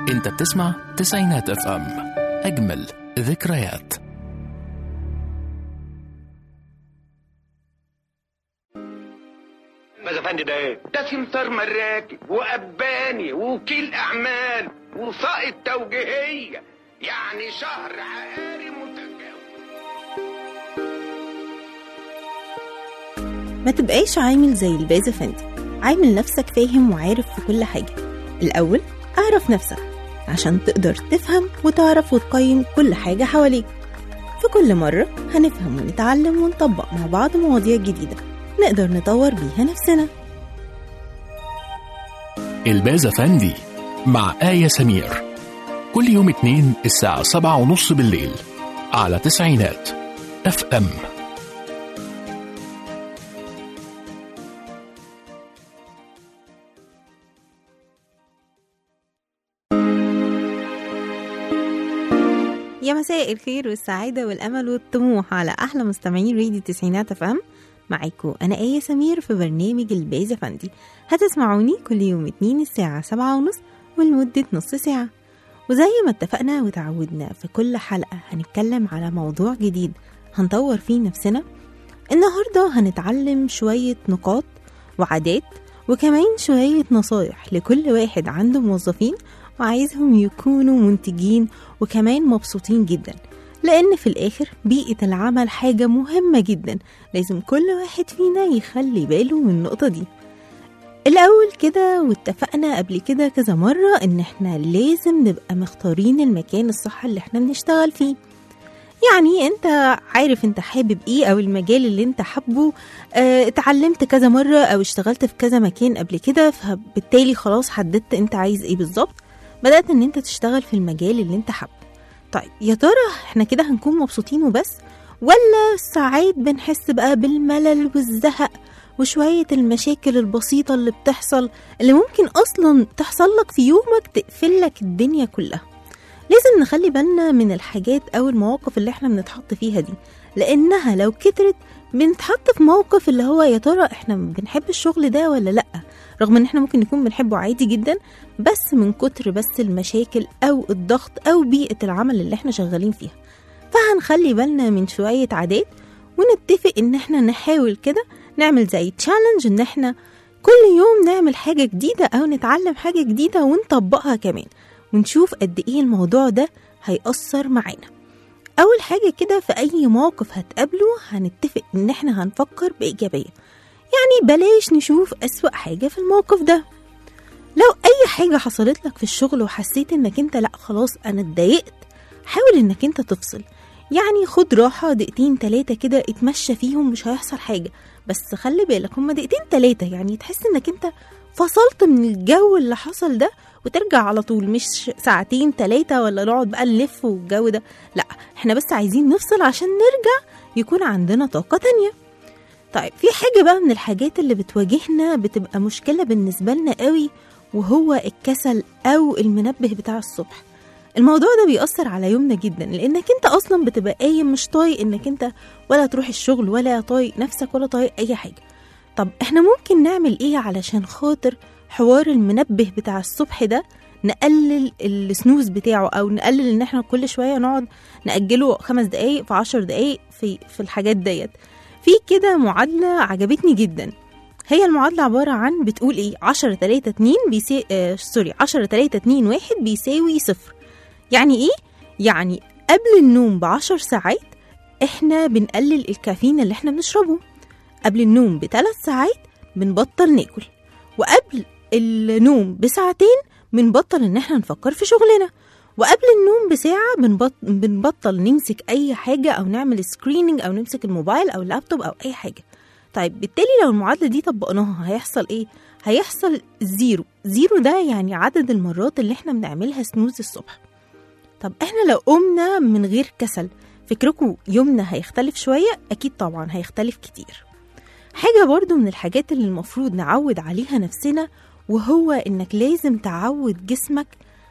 انت بتسمع تسعينات اف ام اجمل ذكريات ماذا فندي ده ايه؟ ده سمسار مراكب وأباني ووكيل أعمال وسائط توجيهية يعني شهر عقاري متجاوز ما تبقاش عامل زي الباز افندي عامل نفسك فاهم وعارف في كل حاجة الأول اعرف نفسك عشان تقدر تفهم وتعرف وتقيم كل حاجة حواليك في كل مرة هنفهم ونتعلم ونطبق مع بعض مواضيع جديدة نقدر نطور بيها نفسنا الباز افندي مع آية سمير كل يوم اتنين الساعة سبعة ونص بالليل على تسعينات اف ام يا مساء الخير والسعادة والأمل والطموح على أحلى مستمعين راديو تسعينات اف ام معاكم أنا آية سمير في برنامج الباز فندي هتسمعوني كل يوم اتنين الساعة سبعة ونص ولمدة نص ساعة وزي ما اتفقنا وتعودنا في كل حلقة هنتكلم على موضوع جديد هنطور فيه نفسنا النهاردة هنتعلم شوية نقاط وعادات وكمان شوية نصايح لكل واحد عنده موظفين وعايزهم يكونوا منتجين وكمان مبسوطين جدا لأن في الآخر بيئة العمل حاجة مهمة جدا لازم كل واحد فينا يخلي باله من النقطة دي الأول كده واتفقنا قبل كده كذا مرة إن إحنا لازم نبقى مختارين المكان الصح اللي إحنا بنشتغل فيه يعني انت عارف انت حابب ايه او المجال اللي انت حابه اه اتعلمت كذا مرة او اشتغلت في كذا مكان قبل كده فبالتالي خلاص حددت انت عايز ايه بالظبط بدأت ان انت تشتغل في المجال اللي انت حابه طيب يا ترى احنا كده هنكون مبسوطين وبس ولا ساعات بنحس بقى بالملل والزهق وشوية المشاكل البسيطة اللي بتحصل اللي ممكن أصلا تحصل لك في يومك تقفل لك الدنيا كلها لازم نخلي بالنا من الحاجات أو المواقف اللي احنا بنتحط فيها دي لأنها لو كترت بنتحط في موقف اللي هو يا ترى احنا بنحب الشغل ده ولا لأ رغم ان احنا ممكن نكون بنحبه عادي جدا بس من كتر بس المشاكل او الضغط او بيئة العمل اللي احنا شغالين فيها فهنخلي بالنا من شوية عادات ونتفق ان احنا نحاول كده نعمل زي تشالنج ان احنا كل يوم نعمل حاجة جديدة او نتعلم حاجة جديدة ونطبقها كمان ونشوف قد ايه الموضوع ده هيأثر معانا اول حاجة كده في اي موقف هتقابله هنتفق ان احنا هنفكر بإيجابية يعني بلاش نشوف أسوأ حاجة في الموقف ده لو أي حاجة حصلت لك في الشغل وحسيت إنك أنت لأ خلاص أنا اتضايقت حاول إنك أنت تفصل يعني خد راحة دقيقتين تلاتة كده اتمشى فيهم مش هيحصل حاجة بس خلي بالك هما دقيقتين تلاتة يعني تحس إنك أنت فصلت من الجو اللي حصل ده وترجع على طول مش ساعتين تلاتة ولا نقعد بقى نلف والجو ده لا احنا بس عايزين نفصل عشان نرجع يكون عندنا طاقة تانية طيب في حاجة بقى من الحاجات اللي بتواجهنا بتبقى مشكلة بالنسبة لنا قوي وهو الكسل أو المنبه بتاع الصبح الموضوع ده بيأثر على يومنا جدا لأنك انت أصلا بتبقى قايم مش طايق انك انت ولا تروح الشغل ولا طايق نفسك ولا طايق أي حاجة طب احنا ممكن نعمل ايه علشان خاطر حوار المنبه بتاع الصبح ده نقلل السنوز بتاعه او نقلل ان احنا كل شويه نقعد ناجله خمس دقايق في عشر دقايق في في الحاجات ديت في كده معادلة عجبتني جدا هي المعادلة عبارة عن بتقول ايه 10 3 2 بيساوي آه سوري 10 3 2 1 بيساوي صفر يعني ايه؟ يعني قبل النوم بعشر ساعات احنا بنقلل الكافيين اللي احنا بنشربه قبل النوم بثلاث ساعات بنبطل ناكل وقبل النوم بساعتين بنبطل ان احنا نفكر في شغلنا وقبل النوم بساعة بنبط... بنبطل نمسك أي حاجة أو نعمل سكريننج أو نمسك الموبايل أو اللابتوب أو أي حاجة طيب بالتالي لو المعادلة دي طبقناها هيحصل إيه؟ هيحصل زيرو زيرو ده يعني عدد المرات اللي احنا بنعملها سنوز الصبح طب احنا لو قمنا من غير كسل فكركم يومنا هيختلف شوية أكيد طبعا هيختلف كتير حاجة برضو من الحاجات اللي المفروض نعود عليها نفسنا وهو إنك لازم تعود جسمك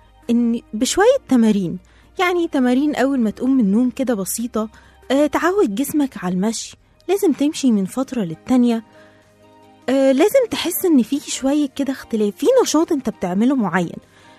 ان بشويه تمارين يعني تمارين اول ما تقوم من النوم كده بسيطه آه تعود جسمك على المشي لازم تمشي من فتره للتانيه آه لازم تحس ان في شويه كده اختلاف في نشاط انت بتعمله معين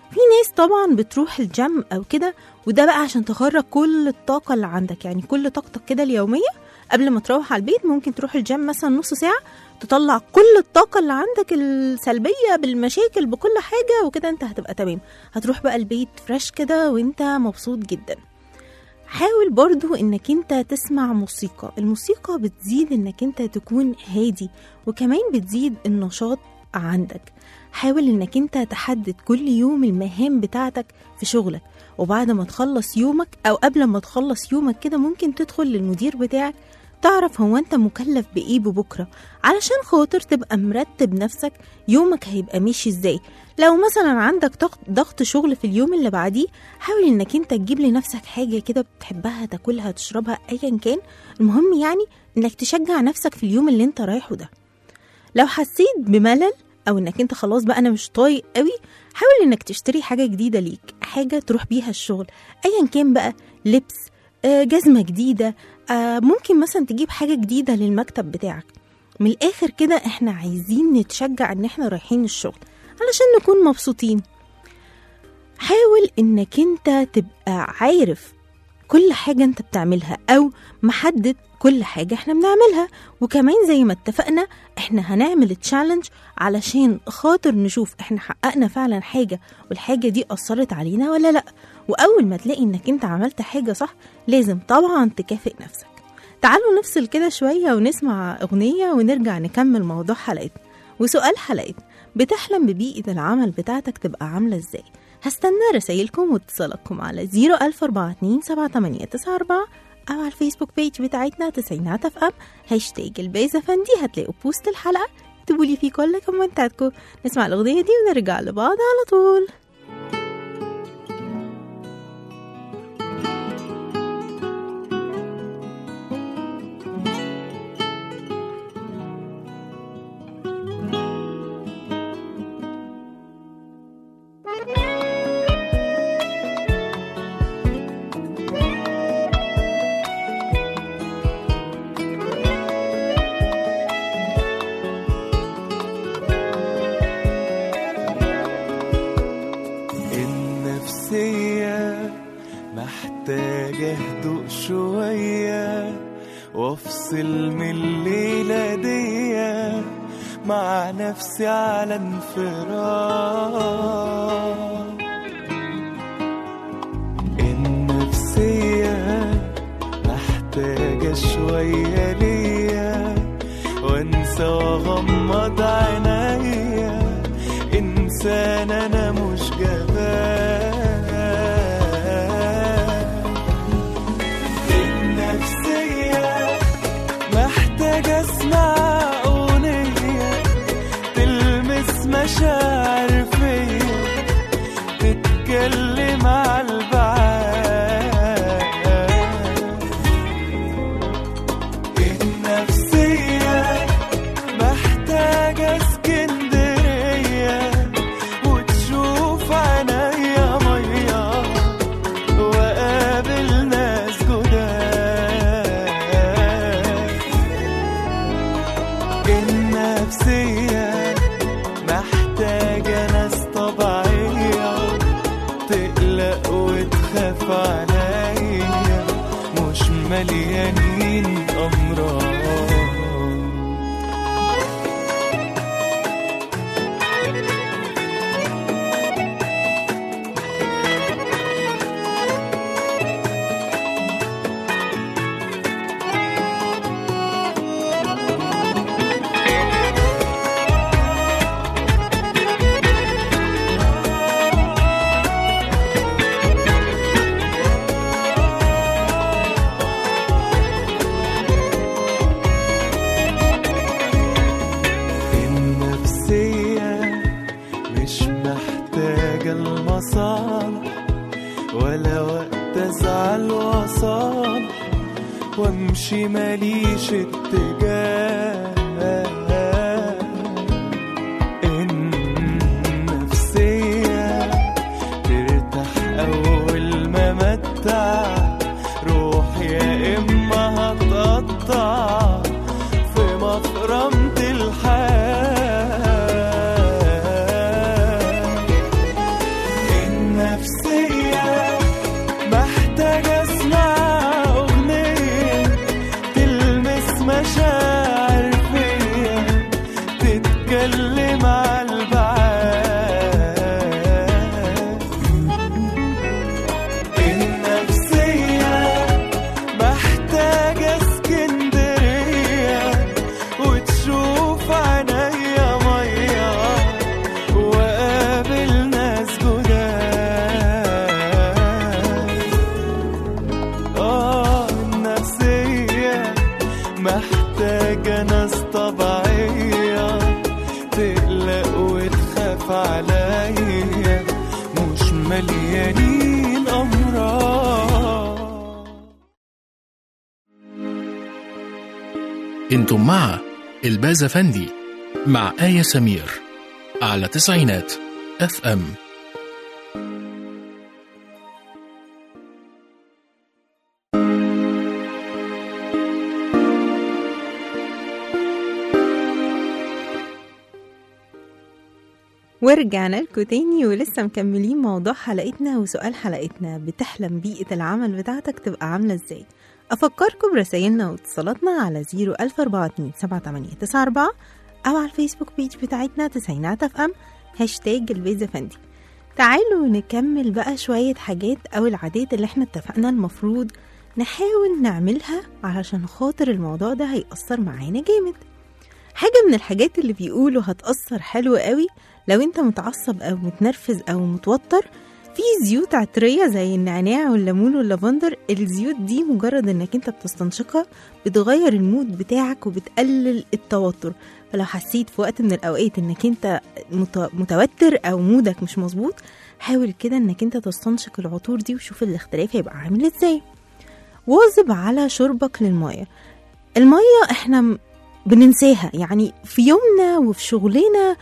في ناس طبعا بتروح الجيم او كده وده بقى عشان تخرج كل الطاقة اللي عندك يعني كل طاقتك كده اليومية قبل ما تروح على البيت ممكن تروح الجيم مثلا نص ساعة تطلع كل الطاقة اللي عندك السلبية بالمشاكل بكل حاجة وكده انت هتبقى تمام هتروح بقى البيت فريش كده وانت مبسوط جدا حاول برضو انك انت تسمع موسيقى الموسيقى بتزيد انك انت تكون هادي وكمان بتزيد النشاط عندك حاول انك انت تحدد كل يوم المهام بتاعتك في شغلك وبعد ما تخلص يومك او قبل ما تخلص يومك كده ممكن تدخل للمدير بتاعك تعرف هو انت مكلف بايه ببكره علشان خاطر تبقى مرتب نفسك يومك هيبقى ماشي ازاي لو مثلا عندك ضغط- ضغط شغل في اليوم اللي بعديه حاول انك انت تجيب لنفسك حاجه كده بتحبها تاكلها تشربها ايا كان المهم يعني انك تشجع نفسك في اليوم اللي انت رايحه ده لو حسيت بملل او انك انت خلاص بقى انا مش طايق قوي حاول انك تشتري حاجه جديده ليك حاجه تروح بيها الشغل ايا كان بقى لبس آه، جزمه جديده آه، ممكن مثلا تجيب حاجه جديده للمكتب بتاعك من الاخر كده احنا عايزين نتشجع ان احنا رايحين الشغل علشان نكون مبسوطين حاول انك انت تبقى عارف كل حاجة انت بتعملها او محدد كل حاجة احنا بنعملها وكمان زي ما اتفقنا احنا هنعمل تشالنج علشان خاطر نشوف احنا حققنا فعلا حاجة والحاجة دي أثرت علينا ولا لأ وأول ما تلاقي انك انت عملت حاجة صح لازم طبعا تكافئ نفسك تعالوا نفصل كده شوية ونسمع أغنية ونرجع نكمل موضوع حلقتنا وسؤال حلقتنا بتحلم ببيئة العمل بتاعتك تبقى عاملة ازاي هستنى رسايلكم واتصالاتكم على 004278994 أو على الفيسبوك بيج بتاعتنا تسعينات اف ام هاشتاج البيزة فندي هتلاقوا بوست الحلقة اكتبوا لي فيه كل كومنتاتكم نسمع الأغنية دي ونرجع لبعض على طول النفسية محتاجة هدوء شوية وافصل من الليلة دي مع نفسي على انفراد النفسية محتاجة شوية ليا وانسى واغمض عينيا انسان انا مش جبان النفسية محتاجة اسمع اغنية تلمس مشاعر فيا تتكلم على البعاد النفسية محتاجة اسكندرية وتشوف عينيا مية وقابل ناس جداد النفسية محتاجة ناس طبيعية تقلق وتخاف عليا مش مليانين أمراض النفسية مش محتاجة المصالح ولا وقت أزعل وأصالح وأمشي ماليش اتجاه النفسية ترتاح أول ما متع روح يا إما هتقطع في مفرمة الحياة بتكلم على البعاد النفسية محتاجة اسكندرية وتشوف عينيا مية وقابل ناس جداد آه النفسية محتاجة ناس طبيعية تقلق وتخاف عليا مش مليانين أمراض انتم مع الباز فندي مع آية سمير على تسعينات اف ام ورجعنا لكم تاني ولسه مكملين موضوع حلقتنا وسؤال حلقتنا بتحلم بيئة العمل بتاعتك تبقى عاملة ازاي أفكركم برسايلنا واتصالاتنا على 01427 أو على الفيسبوك بيج بتاعتنا تسعينات اف ام هاشتاج البيز فندي تعالوا نكمل بقى شوية حاجات أو العادات اللي احنا اتفقنا المفروض نحاول نعملها علشان خاطر الموضوع ده هيأثر معانا جامد حاجة من الحاجات اللي بيقولوا هتأثر حلو قوي لو انت متعصب او متنرفز او متوتر في زيوت عطرية زي النعناع والليمون واللافندر الزيوت دي مجرد انك انت بتستنشقها بتغير المود بتاعك وبتقلل التوتر فلو حسيت في وقت من الاوقات انك انت مت- متوتر او مودك مش مظبوط حاول كده انك انت تستنشق العطور دي وشوف الاختلاف هيبقى عامل ازاي واظب على شربك للمية المية احنا م- بننساها يعني في يومنا وفي شغلنا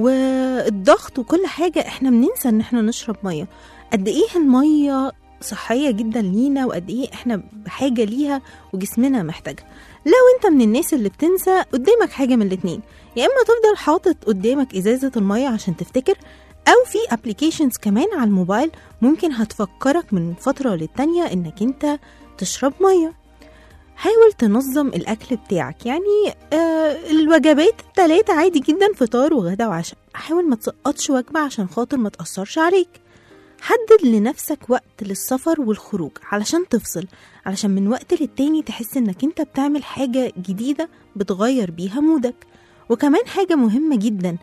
والضغط وكل حاجة احنا بننسى ان احنا نشرب مية قد ايه المية صحية جدا لينا وقد ايه احنا بحاجة ليها وجسمنا محتاجها لو انت من الناس اللي بتنسى قدامك حاجة من الاتنين يا اما تفضل حاطط قدامك ازازة المية عشان تفتكر او في ابلكيشنز كمان على الموبايل ممكن هتفكرك من فترة للتانية انك انت تشرب مية حاول تنظم الأكل بتاعك يعني آه الوجبات التلاتة عادي جدا فطار وغدا وعشاء حاول ما تسقطش وجبة عشان خاطر ما تأثرش عليك حدد لنفسك وقت للسفر والخروج علشان تفصل علشان من وقت للتاني تحس انك انت بتعمل حاجة جديدة بتغير بيها مودك وكمان حاجة مهمة جدا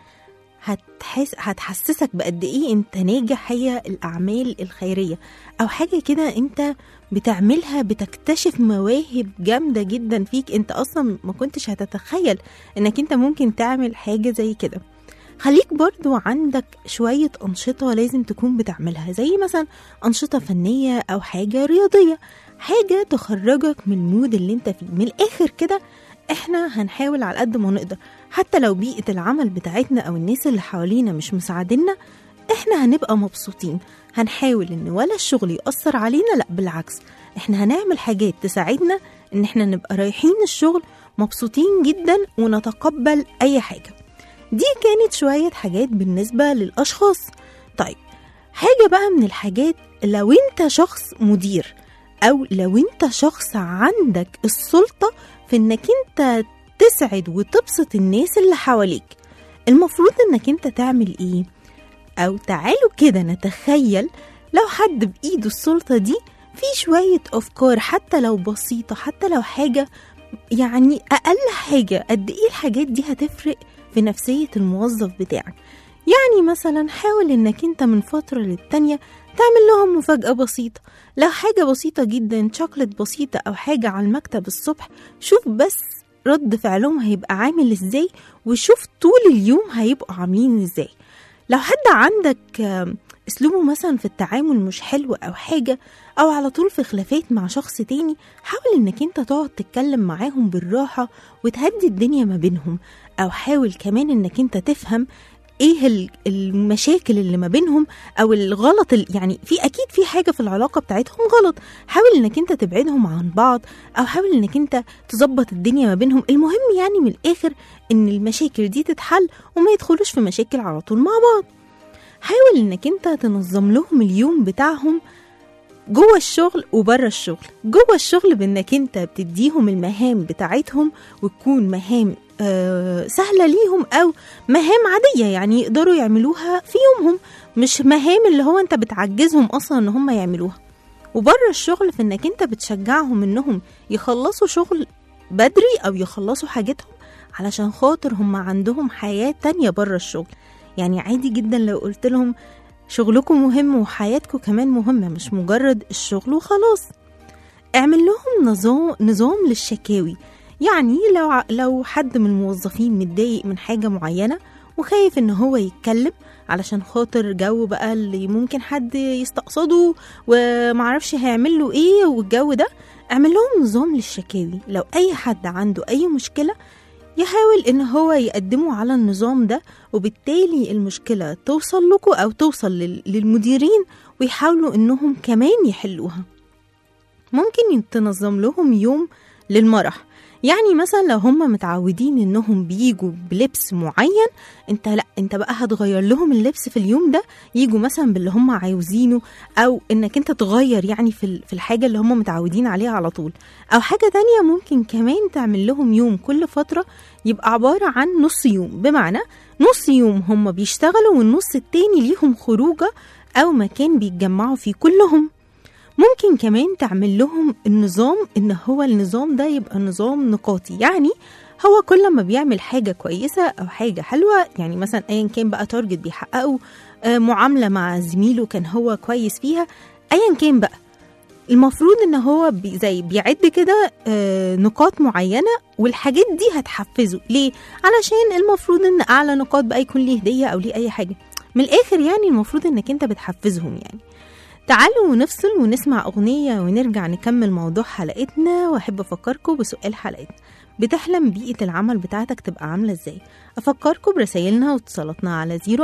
هتحس هتحسسك بقد ايه انت ناجح هي الاعمال الخيريه او حاجه كده انت بتعملها بتكتشف مواهب جامده جدا فيك انت اصلا ما كنتش هتتخيل انك انت ممكن تعمل حاجه زي كده خليك برضو عندك شوية أنشطة لازم تكون بتعملها زي مثلا أنشطة فنية أو حاجة رياضية حاجة تخرجك من المود اللي انت فيه من الآخر كده احنا هنحاول على قد ما نقدر حتى لو بيئة العمل بتاعتنا أو الناس اللي حوالينا مش مساعديننا احنا هنبقى مبسوطين هنحاول ان ولا الشغل يأثر علينا لا بالعكس احنا هنعمل حاجات تساعدنا ان احنا نبقى رايحين الشغل مبسوطين جدا ونتقبل اي حاجة دي كانت شوية حاجات بالنسبة للأشخاص طيب حاجة بقى من الحاجات لو انت شخص مدير او لو انت شخص عندك السلطة في انك انت تسعد وتبسط الناس اللي حواليك المفروض انك انت تعمل ايه او تعالوا كده نتخيل لو حد بايده السلطة دي في شوية افكار حتى لو بسيطة حتى لو حاجة يعني اقل حاجة قد ايه الحاجات دي هتفرق في نفسية الموظف بتاعك يعني مثلا حاول انك انت من فترة للتانية تعمل لهم مفاجأة بسيطة لو حاجة بسيطة جدا شوكلت بسيطة أو حاجة على المكتب الصبح شوف بس رد فعلهم هيبقى عامل ازاي وشوف طول اليوم هيبقوا عاملين ازاي لو حد عندك آم، اسلوبه مثلا في التعامل مش حلو او حاجة او على طول في خلافات مع شخص تاني حاول انك انت تقعد تتكلم معاهم بالراحة وتهدي الدنيا ما بينهم او حاول كمان انك انت تفهم ايه ال- المشاكل اللي ما بينهم او الغلط ال- يعني في اكيد في حاجه في العلاقه بتاعتهم غلط حاول انك انت تبعدهم عن بعض او حاول انك انت تظبط الدنيا ما بينهم المهم يعني من الاخر ان المشاكل دي تتحل وما يدخلوش في مشاكل على طول مع بعض حاول انك انت تنظم لهم اليوم بتاعهم جوه الشغل وبره الشغل جوه الشغل بانك انت بتديهم المهام بتاعتهم وتكون مهام آه، سهلة ليهم أو مهام عادية يعني يقدروا يعملوها في يومهم مش مهام اللي هو أنت بتعجزهم أصلا إن هم يعملوها وبره الشغل في إنك أنت بتشجعهم إنهم يخلصوا شغل بدري أو يخلصوا حاجتهم علشان خاطر هم عندهم حياة تانية بره الشغل يعني عادي جدا لو قلت لهم شغلكم مهم وحياتكم كمان مهمة مش مجرد الشغل وخلاص اعمل لهم نظام نظام للشكاوي يعني لو ع- لو حد من الموظفين متضايق من حاجة معينة وخايف ان هو يتكلم علشان خاطر جو بقى اللي ممكن حد يستقصده ومعرفش هيعمل له ايه والجو ده اعمل لهم نظام للشكاوي لو اي حد عنده اي مشكلة يحاول ان هو يقدمه على النظام ده وبالتالي المشكلة توصل لكم او توصل لل- للمديرين ويحاولوا انهم كمان يحلوها ممكن تنظم لهم يوم للمرح يعني مثلا لو هم متعودين انهم بيجوا بلبس معين انت لا انت بقى هتغير لهم اللبس في اليوم ده يجوا مثلا باللي هم عاوزينه او انك انت تغير يعني في ال- في الحاجه اللي هم متعودين عليها على طول او حاجه تانية ممكن كمان تعمل لهم يوم كل فتره يبقى عباره عن نص يوم بمعنى نص يوم هم بيشتغلوا والنص التاني ليهم خروجه او مكان بيتجمعوا فيه كلهم ممكن كمان تعمل لهم النظام ان هو النظام ده يبقى نظام نقاطي يعني هو كل ما بيعمل حاجة كويسة أو حاجة حلوة يعني مثلا أيا كان بقى تارجت بيحققه آه، معاملة مع زميله كان هو كويس فيها أيا كان بقى المفروض ان هو بي زي بيعد كده آه، نقاط معينه والحاجات دي هتحفزه ليه علشان المفروض ان اعلى نقاط بقى يكون ليه هديه او ليه اي حاجه من الاخر يعني المفروض انك انت بتحفزهم يعني تعالوا نفصل ونسمع أغنية ونرجع نكمل موضوع حلقتنا وأحب أفكركم بسؤال حلقتنا بتحلم بيئة العمل بتاعتك تبقى عاملة ازاي؟ أفكركم برسايلنا واتصالاتنا على 014278994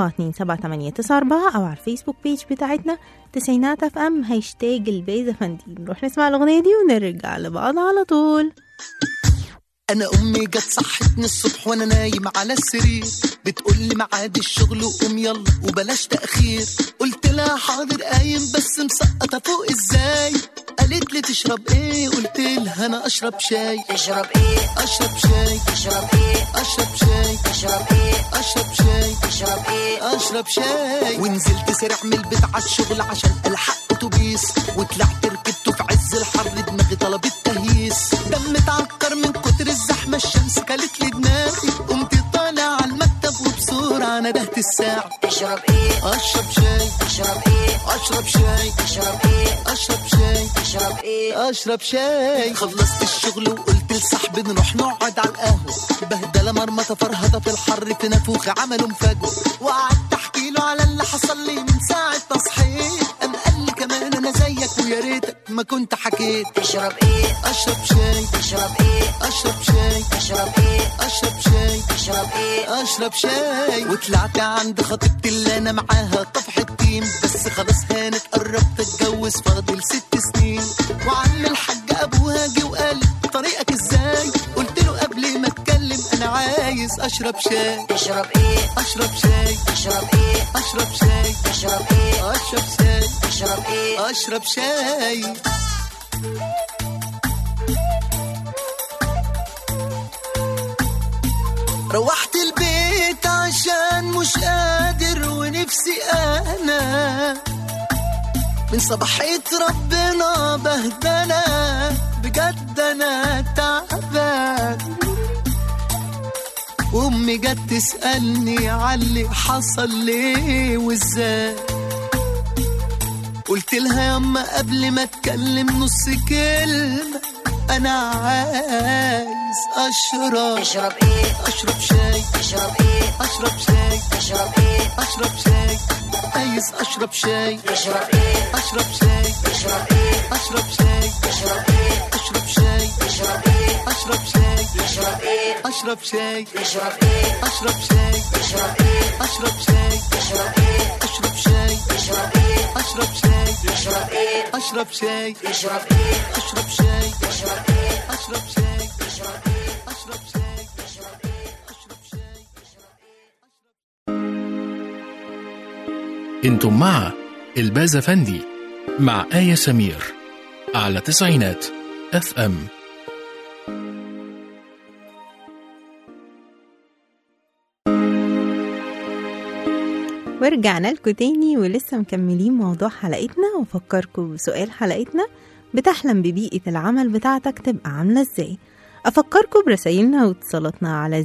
أو على الفيسبوك بيج بتاعتنا تسعينات اف ام هاشتاج البيزة فندي نروح نسمع الأغنية دي ونرجع لبعض على طول انا امي جت صحتني الصبح وانا نايم على السرير بتقول لي ميعاد الشغل وقوم يلا وبلاش تاخير قلت لها حاضر قايم بس مسقطه فوق ازاي قالت لي تشرب ايه قلت لها انا اشرب شاي تشرب ايه اشرب شاي تشرب ايه اشرب شاي تشرب ايه اشرب شاي تشرب ايه اشرب شاي ونزلت سرح من البيت على الشغل عشان الحق اتوبيس وطلعت ركبته في عز الحر دماغي طلبت تهيس دم اتعكر من كتر الزحمه الشمس كلت لي دماغي قمت طالع على المكتب وبسرعه ندهت الساعه تشرب ايه اشرب شاي تشرب ايه اشرب شاي تشرب ايه اشرب شاي تشرب ايه اشرب شاي خلصت الشغل وقلت لصاحبي نروح نقعد على القهوه بهدله مرمطه فرهضه في الحر في نافوخ عملوا مفاجاه وقعدت احكي له على اللي حصل لي من ساعه تصحيح قام قال لي كمان انا زيك ويا ريتك ما كنت حكيت تشرب ايه اشرب شاي تشرب ايه اشرب شاي تشرب ايه اشرب شاي تشرب ايه اشرب شاي وطلعت عند خطيبتي اللي انا معاها طفحة تيم بس خلاص هانت قربت اتجوز فاضل ست سنين وعم الحاج ابوها جه وقال لي طريقك ازاي قلت له قبل ما اتكلم انا عايز اشرب شاي تشرب ايه اشرب شاي تشرب ايه اشرب شاي تشرب ايه اشرب شاي تشرب ايه اشرب شاي روحت البيت عشان مش قادر ونفسي انا من صباحية ربنا بهدلة بجد انا تعبان وامي جت تسألني عاللي حصل ليه وازاي قلت لها ياما قبل ما اتكلم نص كلمة انا عايز اشرب تشرب ايه اشرب شاي تشرب ايه اشرب شاي تشرب ايه اشرب شاي عايز اشرب شاي تشرب ايه اشرب شاي تشرب ايه اشرب شاي تشرب ايه اشرب شاي تشرب ايه اشرب شاي تشرب ايه اشرب شاي تشرب ايه اشرب شاي تشرب ايه اشرب شاي تشرب ايه اشرب شاي تشرب ايه اشرب شاي تشرب ايه اشرب شاي تشرب ايه اشرب شاي تشرب ايه اشرب شاي تشرب ايه اشرب شاي تشرب ايه اشرب شاي انتم مع البازا فندي مع آية سمير على تسعينات اف ام ورجعنا لكم تاني ولسه مكملين موضوع حلقتنا وفكركم بسؤال حلقتنا بتحلم ببيئة العمل بتاعتك تبقى عاملة ازاي أفكركم برسايلنا واتصالاتنا على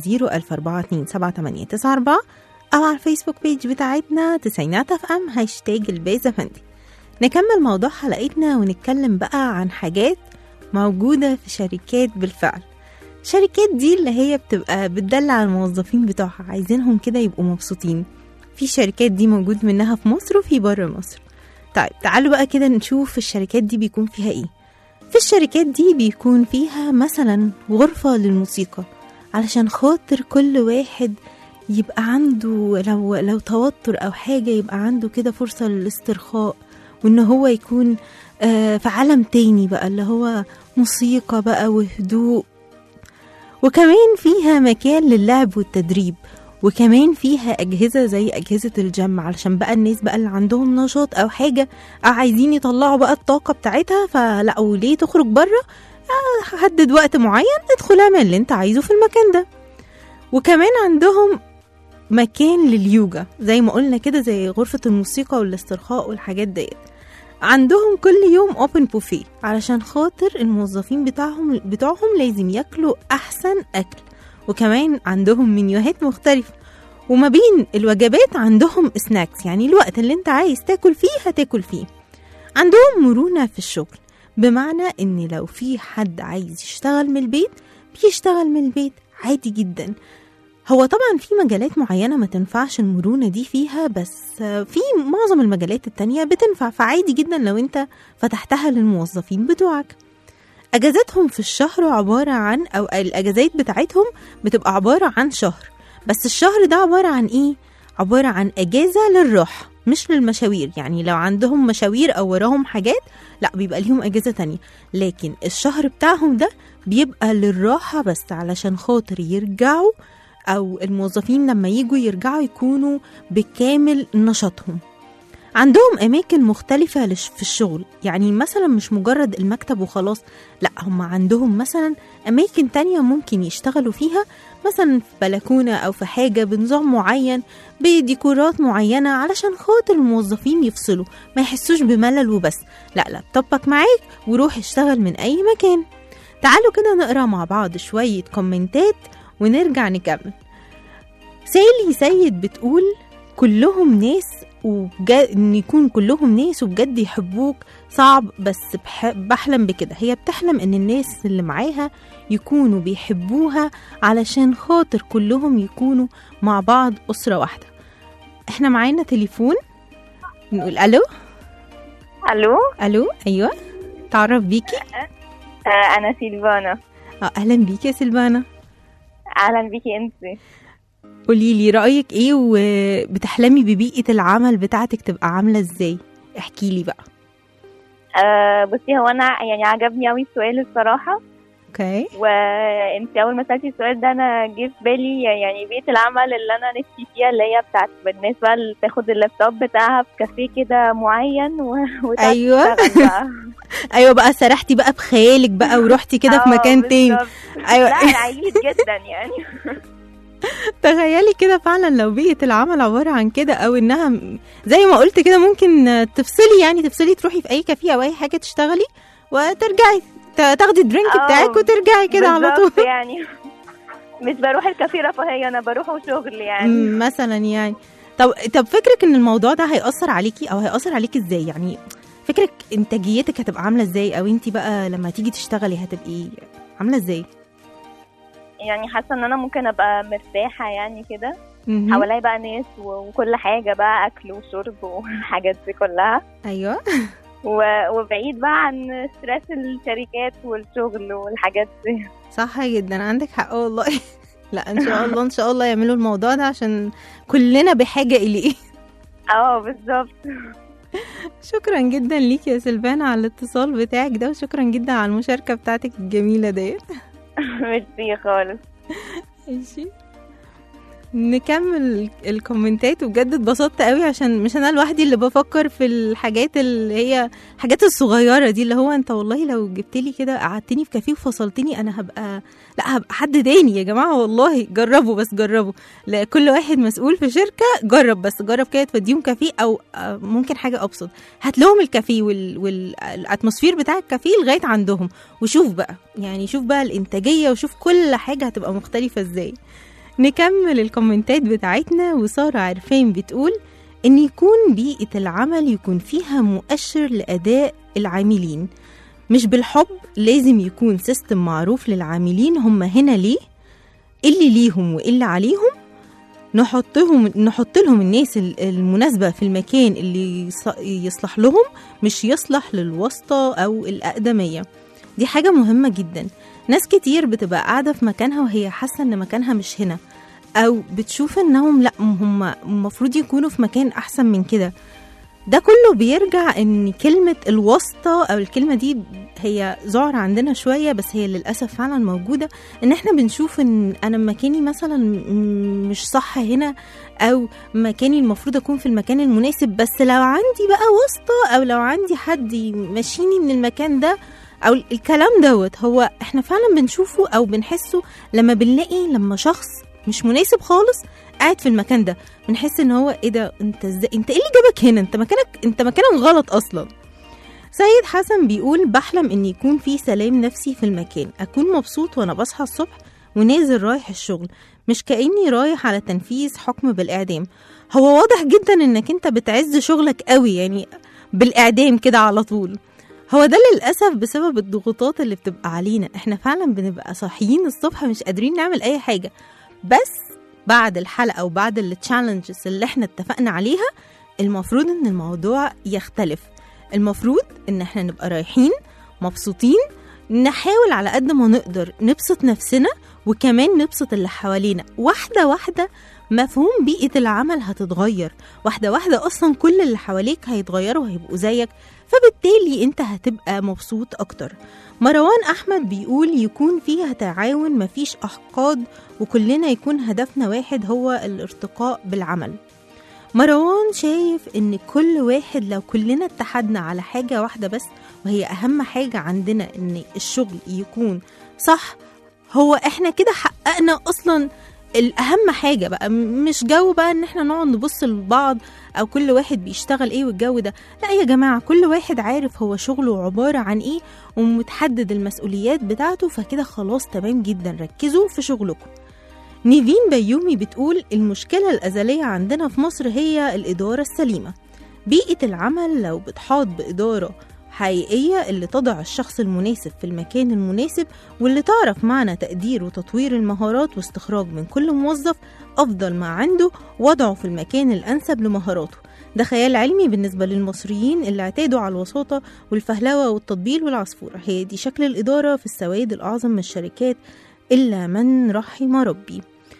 014278994 أو على الفيسبوك بيج بتاعتنا تسعينات اف ام هاشتاج البيزا فندي نكمل موضوع حلقتنا ونتكلم بقى عن حاجات موجودة في شركات بالفعل الشركات دي اللي هي بتبقى بتدلع الموظفين بتوعها عايزينهم كده يبقوا مبسوطين في شركات دي موجود منها في مصر وفي بره مصر طيب تعالوا بقى كده نشوف الشركات دي بيكون فيها ايه في الشركات دي بيكون فيها مثلا غرفة للموسيقى علشان خاطر كل واحد يبقى عنده لو لو توتر او حاجة يبقى عنده كده فرصة للاسترخاء وان هو يكون آه، في عالم تاني بقى اللي هو موسيقى بقى وهدوء وكمان فيها مكان للعب والتدريب وكمان فيها أجهزة زي أجهزة الجيم علشان بقى الناس بقى اللي عندهم نشاط أو حاجة أو عايزين يطلعوا بقى الطاقة بتاعتها فلا وليه تخرج بره آه، حدد وقت معين ادخل اعمل اللي انت عايزه في المكان ده وكمان عندهم مكان لليوجا زي ما قلنا كده زي غرفة الموسيقى والاسترخاء والحاجات ديت عندهم كل يوم اوبن بوفيه علشان خاطر الموظفين بتاعهم بتوعهم لازم ياكلوا احسن اكل وكمان عندهم منيوهات مختلفة وما بين الوجبات عندهم سناكس يعني الوقت اللي انت عايز تاكل فيه هتاكل فيه عندهم مرونة في الشغل بمعنى ان لو في حد عايز يشتغل من البيت بيشتغل من البيت عادي جدا هو طبعا في مجالات معينة ما تنفعش المرونة دي فيها بس في معظم المجالات التانية بتنفع فعادي جدا لو انت فتحتها للموظفين بتوعك اجازاتهم في الشهر عبارة عن او الاجازات بتاعتهم بتبقى عبارة عن شهر بس الشهر ده عبارة عن ايه عبارة عن اجازة للراحة مش للمشاوير يعني لو عندهم مشاوير او وراهم حاجات لا بيبقى ليهم اجازة تانية لكن الشهر بتاعهم ده بيبقى للراحة بس علشان خاطر يرجعوا او الموظفين لما يجوا يرجعوا يكونوا بكامل نشاطهم عندهم أماكن مختلفة لش- في الشغل يعني مثلا مش مجرد المكتب وخلاص لا هم عندهم مثلا أماكن تانية ممكن يشتغلوا فيها مثلا في بلكونة أو في حاجة بنظام معين بديكورات معينة علشان خاطر الموظفين يفصلوا ما يحسوش بملل وبس لا لا طبق معاك وروح اشتغل من أي مكان تعالوا كده نقرا مع بعض شوية كومنتات ونرجع نكمل سالي سيد بتقول كلهم ناس وبجد ان يكون كلهم ناس وبجد يحبوك صعب بس بح... بحلم بكده هي بتحلم ان الناس اللي معاها يكونوا بيحبوها علشان خاطر كلهم يكونوا مع بعض أسرة واحدة احنا معانا تليفون نقول الو الو الو ايوه تعرف بيكي آه انا سيلفانا اه اهلا بيكي يا سلفانا اهلا بيكي انت قولي لي رايك ايه وبتحلمي ببيئه العمل بتاعتك تبقى عامله ازاي احكي لي بقى آه بصي هو انا يعني عجبني قوي السؤال الصراحه اوكي وانت اول ما سالتي السؤال ده انا جه في بالي يعني بيئه العمل اللي انا نفسي فيها اللي هي بتاعت الناس بقى اللي تاخد اللابتوب بتاعها في كافيه كده معين و... وتقعد أيوة. تشتغل بقى. ايوه بقى سرحتي بقى بخيالك بقى ورحتي كده في آه، مكان تاني بالظبط. أيوة. لا انا عييت جدا يعني تخيلي كده فعلا لو بيئه العمل عباره عن كده او انها م- زي ما قلت كده ممكن تفصلي يعني تفصلي تروحي في اي كافيه او اي حاجه تشتغلي وترجعي ت- تاخدي الدرينك آه، بتاعك وترجعي كده على طول بالظبط يعني مش بروح الكافيه رفاهيه انا بروحه شغل يعني مم، مثلا يعني طب طب فكرك ان الموضوع ده هيأثر عليكي او هيأثر عليكي ازاي يعني فكرك انتاجيتك هتبقى عامله ازاي او انت بقى لما تيجي تشتغلي هتبقي عامله ازاي يعني حاسه ان انا ممكن ابقى مرتاحه يعني كده مهم. حواليا بقى ناس و- وكل حاجه بقى اكل وشرب والحاجات دي كلها ايوه و- وبعيد بقى عن ستريس الشركات والشغل والحاجات دي صح جدا عندك حق والله لا ان شاء الله ان شاء الله يعملوا الموضوع ده عشان كلنا بحاجه اليه اه بالظبط شكرا جدا ليكي يا سلفانا على الاتصال بتاعك ده وشكرا جدا على المشاركه بتاعتك الجميله ديت ميرسي خالص ماشي نكمل الكومنتات وبجد اتبسطت قوي عشان مش انا لوحدي اللي بفكر في الحاجات اللي هي الحاجات الصغيره دي اللي هو انت والله لو جبت لي كده قعدتني في كافيه وفصلتني انا هبقى لا هبقى حد تاني يا جماعه والله جربوا بس جربوا لا كل واحد مسؤول في شركه جرب بس جرب كده توديهم كافيه او آه، ممكن حاجه ابسط هات لهم الكافيه وال... والاتموسفير بتاع الكافيه لغايه عندهم وشوف بقى يعني شوف بقى الانتاجيه وشوف كل حاجه هتبقى مختلفه ازاي نكمل الكومنتات بتاعتنا وسارة عرفان بتقول إن يكون بيئة العمل يكون فيها مؤشر لأداء العاملين مش بالحب لازم يكون سيستم معروف للعاملين هم هنا ليه إيه اللي ليهم وإيه اللي عليهم نحطهم نحط لهم الناس ال- المناسبة في المكان اللي يص- يصلح لهم مش يصلح للواسطة أو الأقدمية دي حاجة مهمة جدا ناس كتير بتبقى قاعدة في مكانها وهي حاسة إن مكانها مش هنا أو بتشوف إنهم لأ هم المفروض يكونوا في مكان أحسن من كده ده كله بيرجع ان كلمة الواسطة او الكلمة دي هي ذعر عندنا شوية بس هي للأسف فعلا موجودة ان احنا بنشوف ان انا مكاني مثلا م- مش صح هنا او مكاني المفروض اكون في المكان المناسب بس لو عندي بقى واسطة او لو عندي حد يمشيني من المكان ده او الكلام دوت هو احنا فعلا بنشوفه او بنحسه لما بنلاقي لما شخص مش مناسب خالص قاعد في المكان ده بنحس ان هو ايه ده انت ازاي انت ايه اللي جابك هنا انت مكانك انت مكانك غلط اصلا سيد حسن بيقول بحلم ان يكون في سلام نفسي في المكان اكون مبسوط وانا بصحى الصبح ونازل رايح الشغل مش كاني رايح على تنفيذ حكم بالاعدام هو واضح جدا انك انت بتعز شغلك قوي يعني بالاعدام كده على طول هو ده للأسف بسبب الضغوطات اللي بتبقى علينا احنا فعلا بنبقى صاحيين الصبح مش قادرين نعمل أي حاجة بس بعد الحلقة وبعد التشالنجز اللي احنا اتفقنا عليها المفروض ان الموضوع يختلف المفروض ان احنا نبقى رايحين مبسوطين نحاول على قد ما نقدر نبسط نفسنا وكمان نبسط اللي حوالينا واحدة واحدة مفهوم بيئة العمل هتتغير واحدة واحدة أصلا كل اللي حواليك هيتغيروا وهيبقوا زيك فبالتالي انت هتبقى مبسوط أكتر مروان أحمد بيقول يكون فيها تعاون مفيش أحقاد وكلنا يكون هدفنا واحد هو الارتقاء بالعمل مروان شايف ان كل واحد لو كلنا اتحدنا على حاجة واحدة بس وهي اهم حاجة عندنا ان الشغل يكون صح هو احنا كده حققنا اصلا الاهم حاجة بقى م- مش جو بقى ان احنا نقعد نبص لبعض او كل واحد بيشتغل ايه والجو ده لا يا جماعة كل واحد عارف هو شغله عبارة عن ايه ومتحدد المسؤوليات بتاعته فكده خلاص تمام جدا ركزوا في شغلكم نيفين بيومي بتقول المشكلة الأزلية عندنا في مصر هي الإدارة السليمة بيئة العمل لو بتحاط بإدارة حقيقية اللي تضع الشخص المناسب في المكان المناسب واللي تعرف معنى تقدير وتطوير المهارات واستخراج من كل موظف أفضل ما عنده وضعه في المكان الأنسب لمهاراته ده خيال علمي بالنسبة للمصريين اللي اعتادوا على الوساطة والفهلوة والتطبيل والعصفورة هي دي شكل الإدارة في السواد الأعظم من الشركات إلا من رحم ربي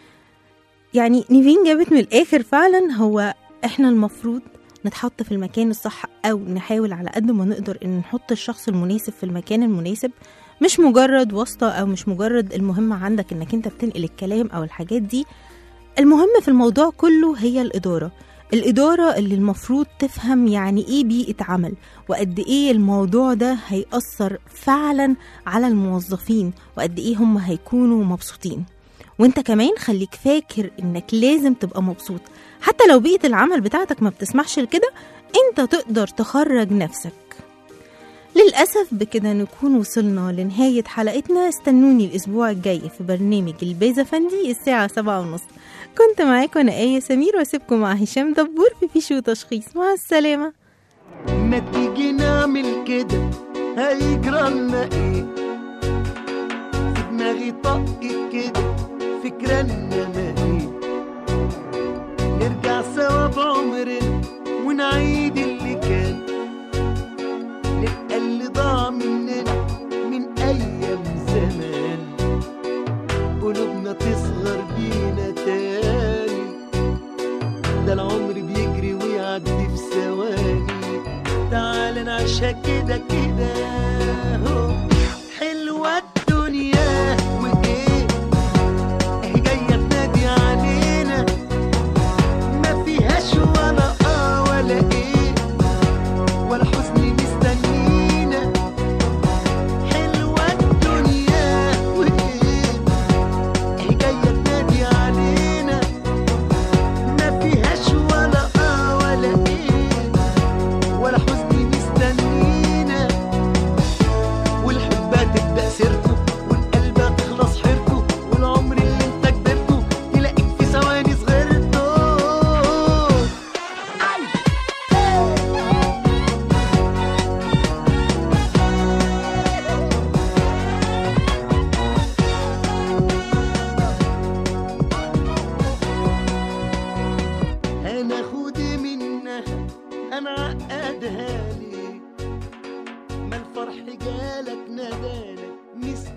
يعني نيفين جابت من الآخر فعلا هو إحنا المفروض نتحط في المكان الصح أو نحاول على قد ما نقدر إن نحط الشخص المناسب في المكان المناسب مش مجرد واسطة أو مش مجرد المهم عندك إنك أنت بتنقل الكلام أو الحاجات دي المهم في الموضوع كله هي الإدارة الإدارة اللي المفروض تفهم يعني إيه بيئة عمل وقد إيه الموضوع ده هيأثر فعلا على الموظفين وقد إيه هم هيكونوا مبسوطين وانت كمان خليك فاكر انك لازم تبقى مبسوط حتى لو بيئة العمل بتاعتك ما بتسمحش لكده انت تقدر تخرج نفسك للأسف بكده نكون وصلنا لنهاية حلقتنا استنوني الأسبوع الجاي في برنامج البيزا فندي الساعة سبعة ونص كنت معاكم أنا آية سمير واسيبكم مع هشام دبور في فيشو تشخيص مع السلامة ما تيجي نعمل كده هيجرى لنا ايه في دماغي طقت كده فكرة انما ايه نرجع سوا بعمرنا ونعيد اللي كان نبقى اللي ضاع مننا من ايام زمان قلوبنا تصغر بينا تاني ده العمر بيجري ويعدي في ثواني تعال نعيشها كده كده هو حلوة الدنيا وايه اهي جاية تنادي علينا هنعقدها ليه ما الفرح جالك نادالك مستني